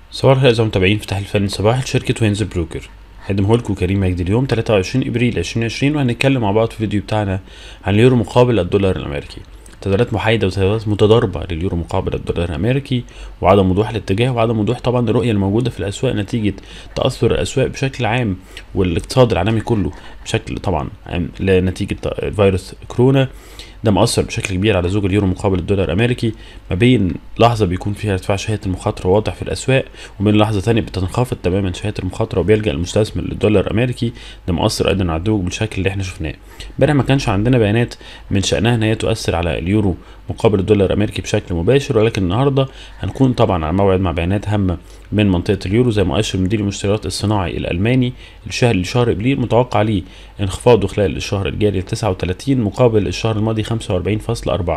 صباح الخير أعزائي المتابعين فتح الفن صباح لشركة وينز بروكر هقدمه لكم كريم مجدي اليوم 23 ابريل 2020 وهنتكلم مع بعض في الفيديو بتاعنا عن اليورو مقابل الدولار الامريكي تداولات محايدة وتداولات متضاربة لليورو مقابل الدولار الأمريكي وعدم وضوح الاتجاه وعدم وضوح طبعا الرؤية الموجودة في الأسواق نتيجة تأثر الأسواق بشكل عام والاقتصاد العالمي كله بشكل طبعا عام نتيجة فيروس كورونا ده مأثر بشكل كبير على زوج اليورو مقابل الدولار الأمريكي ما بين لحظة بيكون فيها ارتفاع شهية المخاطرة واضح في الأسواق وبين لحظة تانية بتنخفض تماما شهية المخاطرة وبيلجأ المستثمر للدولار الأمريكي ده مؤثر أيضا على الزوج بالشكل اللي احنا شفناه امبارح ما كانش عندنا بيانات من شأنها إن هي تؤثر على اليورو مقابل الدولار الأمريكي بشكل مباشر ولكن النهارده هنكون طبعا على موعد مع بيانات هامة من منطقة اليورو زي مؤشر مدير المشتريات الصناعي الألماني الشهر لشهر إبريل متوقع ليه انخفاضه خلال الشهر الجاري ل 39 مقابل الشهر الماضي 45.4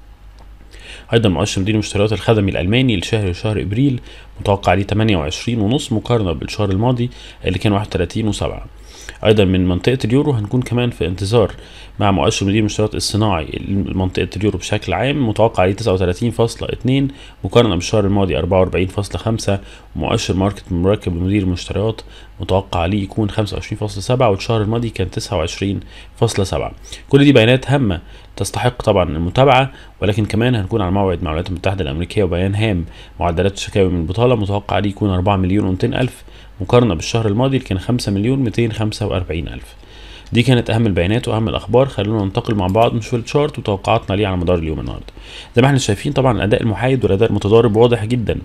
ايضا مؤشر مدير المشتريات الخدمي الالماني لشهر شهر ابريل متوقع عليه 28 ونص مقارنه بالشهر الماضي اللي كان 31 و7 ايضا من منطقه اليورو هنكون كمان في انتظار مع مؤشر مدير المشتريات الصناعي لمنطقه اليورو بشكل عام متوقع عليه 39.2 مقارنه بالشهر الماضي 44.5 ومؤشر ماركت مركب لمدير المشتريات متوقع عليه يكون 25.7 والشهر الماضي كان 29.7 كل دي بيانات هامه تستحق طبعا المتابعة ولكن كمان هنكون على موعد مع الولايات المتحدة الأمريكية وبيان هام معدلات الشكاوي من البطالة متوقع عليه يكون 4 مليون و200 ألف مقارنة بالشهر الماضي اللي كان 5 مليون 245 ألف دي كانت أهم البيانات وأهم الأخبار خلونا ننتقل مع بعض نشوف الشارت وتوقعاتنا ليه على مدار اليوم النهاردة زي ما احنا شايفين طبعا الأداء المحايد والأداء المتضارب واضح جدا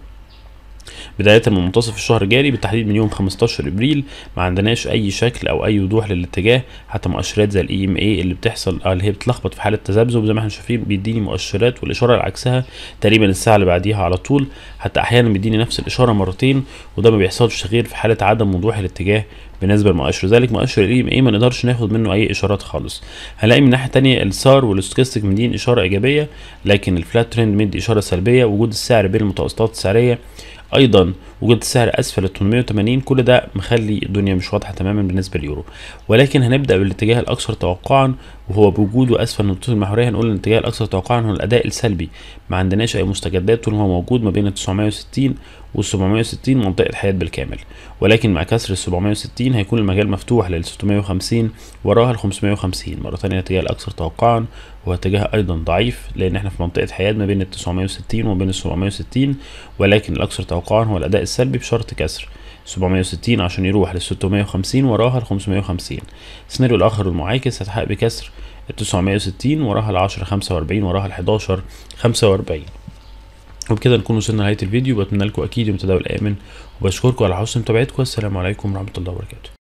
بداية من منتصف الشهر الجاري بالتحديد من يوم 15 ابريل ما عندناش اي شكل او اي وضوح للاتجاه حتى مؤشرات زي الاي ام اي اللي بتحصل اللي هي بتلخبط في حالة تذبذب زي ما احنا شايفين بيديني مؤشرات والاشارة اللي عكسها تقريبا الساعة اللي بعديها على طول حتى احيانا بيديني نفس الاشارة مرتين وده ما بيحصلش غير في حالة عدم وضوح الاتجاه بالنسبه لمؤشر ذلك مؤشر الاي ام اي ما نقدرش ناخد منه اي اشارات خالص هنلاقي من ناحيه تانية السار والستوكاستيك مدين اشاره ايجابيه لكن الفلات ترند مدي اشاره سلبيه وجود السعر بين المتوسطات السعريه ايضا وجود السعر اسفل ال 880 كل ده مخلي الدنيا مش واضحه تماما بالنسبه لليورو ولكن هنبدا بالاتجاه الاكثر توقعا وهو بوجوده اسفل النقطه المحوريه هنقول الاتجاه الاكثر توقعا هو الاداء السلبي ما عندناش اي مستجدات طول ما هو موجود ما بين ال 960 وال 760 منطقه حياه بالكامل ولكن مع كسر ال 760 هيكون المجال مفتوح لل 650 وراها ال 550 مره ثانيه الاتجاه الاكثر توقعا هو اتجاه ايضا ضعيف لان احنا في منطقه حياد ما بين ال 960 وما بين ال 760 ولكن الاكثر توقعا هو الاداء السلبي بشرط كسر 760 عشان يروح لل 650 وراها ال 550 السيناريو الاخر المعاكس هتحقق بكسر ال 960 وراها ال 10 45 وراها ال 11 45 وبكده نكون وصلنا لنهايه الفيديو بتمنى لكم اكيد يوم تداول امن وبشكركم على حسن متابعتكم والسلام عليكم ورحمه الله وبركاته